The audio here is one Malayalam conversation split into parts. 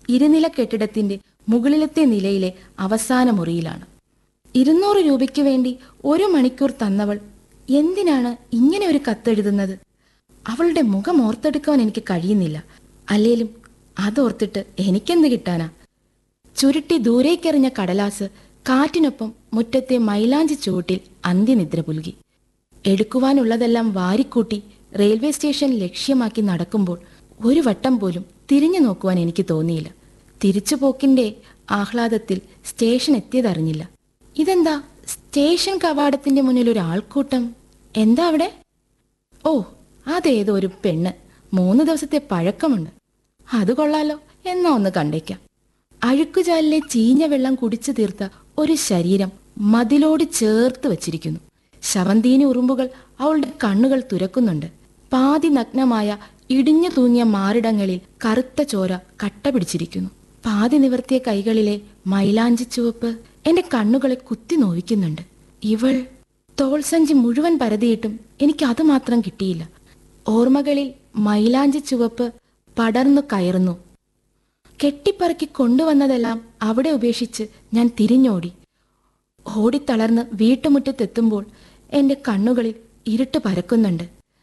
ഇരുനില കെട്ടിടത്തിന്റെ മുകളിലത്തെ നിലയിലെ അവസാന മുറിയിലാണ് ഇരുന്നൂറ് രൂപയ്ക്ക് വേണ്ടി ഒരു മണിക്കൂർ തന്നവൾ എന്തിനാണ് ഇങ്ങനെ ഒരു കത്തെഴുതുന്നത് അവളുടെ മുഖം ഓർത്തെടുക്കാൻ എനിക്ക് കഴിയുന്നില്ല അല്ലേലും അതോർത്തിട്ട് എനിക്കെന്ത് കിട്ടാനാ ചുരുട്ടി ദൂരേക്കെറിഞ്ഞ കടലാസ് കാറ്റിനൊപ്പം മുറ്റത്തെ മൈലാഞ്ചി ചുവട്ടിൽ അന്ത്യനിദ്ര പുൽകി എടുക്കുവാനുള്ളതെല്ലാം വാരിക്കൂട്ടി റെയിൽവേ സ്റ്റേഷൻ ലക്ഷ്യമാക്കി നടക്കുമ്പോൾ ഒരു വട്ടം പോലും തിരിഞ്ഞു നോക്കുവാൻ എനിക്ക് തോന്നിയില്ല തിരിച്ചുപോക്കിന്റെ ആഹ്ലാദത്തിൽ സ്റ്റേഷൻ എത്തിയതറിഞ്ഞില്ല ഇതെന്താ സ്റ്റേഷൻ കവാടത്തിന്റെ മുന്നിൽ ഒരു ആൾക്കൂട്ടം എന്താ അവിടെ ഓ അതേതോ ഒരു പെണ്ണ് മൂന്ന് ദിവസത്തെ പഴക്കമുണ്ട് അത് കൊള്ളാലോ എന്നാ ഒന്ന് കണ്ടേക്കാം അഴുക്കുചാലിലെ ചീഞ്ഞ വെള്ളം കുടിച്ചു തീർത്ത ഒരു ശരീരം മതിലോട് ചേർത്ത് വച്ചിരിക്കുന്നു ശവന്തീനി ഉറുമ്പുകൾ അവളുടെ കണ്ണുകൾ തുരക്കുന്നുണ്ട് പാതി നഗ്നമായ ഇടിഞ്ഞു തൂങ്ങിയ മാറിടങ്ങളിൽ കറുത്ത ചോര കട്ട പിടിച്ചിരിക്കുന്നു പാതി നിവർത്തിയ കൈകളിലെ മൈലാഞ്ചി ചുവപ്പ് എന്റെ കണ്ണുകളെ കുത്തി നോവിക്കുന്നുണ്ട് ഇവൾ തോൾസഞ്ചി മുഴുവൻ പരതിയിട്ടും എനിക്ക് അത് മാത്രം കിട്ടിയില്ല ഓർമ്മകളിൽ മൈലാഞ്ചി ചുവപ്പ് പടർന്നു കയറുന്നു കെട്ടിപ്പറക്കി കൊണ്ടുവന്നതെല്ലാം അവിടെ ഉപേക്ഷിച്ച് ഞാൻ തിരിഞ്ഞോടി ഓടിത്തളർന്ന് വീട്ടുമുറ്റത്തെത്തുമ്പോൾ എന്റെ കണ്ണുകളിൽ ഇരുട്ട് പരക്കുന്നുണ്ട്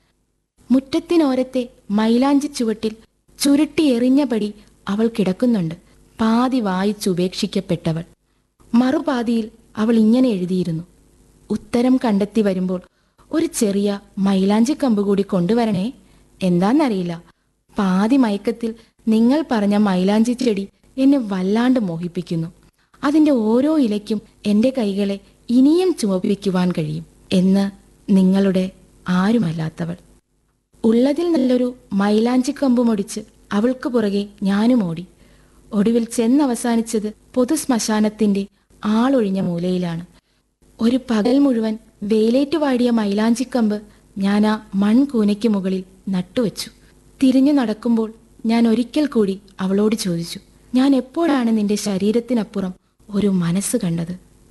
മുറ്റത്തിനോരത്തെ മൈലാഞ്ചി ചുവട്ടിൽ ചുരുട്ടി എറിഞ്ഞപടി അവൾ കിടക്കുന്നുണ്ട് പാതി വായിച്ചുപേക്ഷിക്കപ്പെട്ടവൾ മറുപാതിയിൽ അവൾ ഇങ്ങനെ എഴുതിയിരുന്നു ഉത്തരം കണ്ടെത്തി വരുമ്പോൾ ഒരു ചെറിയ മൈലാഞ്ചി കമ്പ് കൂടി കൊണ്ടുവരണേ എന്താന്നറിയില്ല പാതി മയക്കത്തിൽ നിങ്ങൾ പറഞ്ഞ മൈലാഞ്ചി ചെടി എന്നെ വല്ലാണ്ട് മോഹിപ്പിക്കുന്നു അതിന്റെ ഓരോ ഇലയ്ക്കും എന്റെ കൈകളെ ഇനിയും ചുമപ്പിക്കുവാൻ കഴിയും എന്ന് നിങ്ങളുടെ ആരുമല്ലാത്തവൾ ഉള്ളതിൽ നല്ലൊരു മൈലാഞ്ചി കമ്പുമൊടിച്ച് അവൾക്ക് പുറകെ ഞാനും ഓടി ഒടുവിൽ ചെന്നവസാനിച്ചത് പൊതുശ്മശാനത്തിന്റെ ആളൊഴിഞ്ഞ മൂലയിലാണ് ഒരു പകൽ മുഴുവൻ വേലേറ്റ് വാടിയ മൈലാഞ്ചിക്കമ്പ് ഞാൻ ആ മൺകൂനയ്ക്ക് മുകളിൽ നട്ടുവച്ചു തിരിഞ്ഞു നടക്കുമ്പോൾ ഞാൻ ഒരിക്കൽ കൂടി അവളോട് ചോദിച്ചു ഞാൻ എപ്പോഴാണ് നിന്റെ ശരീരത്തിനപ്പുറം ഒരു മനസ്സ് കണ്ടത്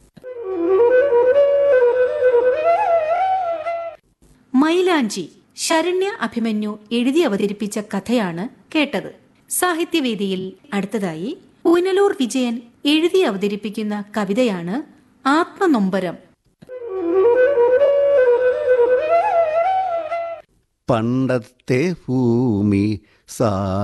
മൈലാഞ്ചി ശരണ്യ അഭിമന്യു എഴുതി അവതരിപ്പിച്ച കഥയാണ് കേട്ടത് സാഹിത്യവേദിയിൽ അടുത്തതായി ഊനലൂർ വിജയൻ എഴുതി അവതരിപ്പിക്കുന്ന കവിതയാണ് ആത്മനൊമ്പരം പണ്ടത്തെ ഭൂമി സാ